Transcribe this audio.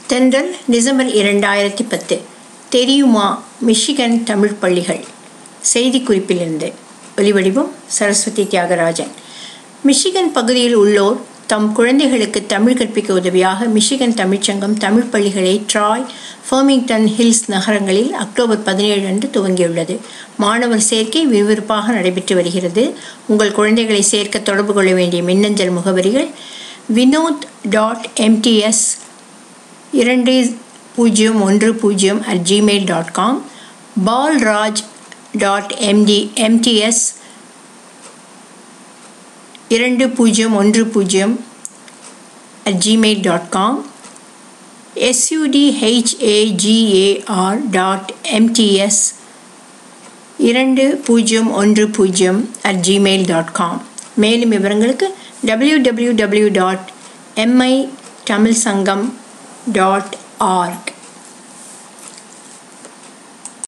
தென்றல் டிசம்பர் இரண்டாயிரத்தி பத்து தெரியுமா மிஷிகன் தமிழ் பள்ளிகள் செய்திக்குறிப்பிலிருந்து ஒலிவடிவம் சரஸ்வதி தியாகராஜன் மிஷிகன் பகுதியில் உள்ளோர் தம் குழந்தைகளுக்கு தமிழ் கற்பிக்க உதவியாக மிஷிகன் தமிழ்ச்சங்கம் தமிழ் பள்ளிகளை ட்ராய் ஃபர்மிங்டன் ஹில்ஸ் நகரங்களில் அக்டோபர் பதினேழு அன்று துவங்கியுள்ளது மாணவர் சேர்க்கை விறுவிறுப்பாக நடைபெற்று வருகிறது உங்கள் குழந்தைகளை சேர்க்க தொடர்பு கொள்ள வேண்டிய மின்னஞ்சல் முகவரிகள் வினோத் டாட் எம்டிஎஸ் இரண்டு பூஜ்ஜியம் ஒன்று பூஜ்ஜியம் at Gmail dot com Balraj dot MT MTS இரண்டு பூஜ்ஜியம் ஒன்று பூஜ்ஜியம் at Gmail dot com SUDHAGAR dot MTS இரண்டு பூஜ்ஜியம் ஒன்று பூஜ்ஜியம் அட் ஜிமெயில் டாட் காம் மேலும் விவரங்களுக்கு W W W dot MI Tamil Sangam dot arc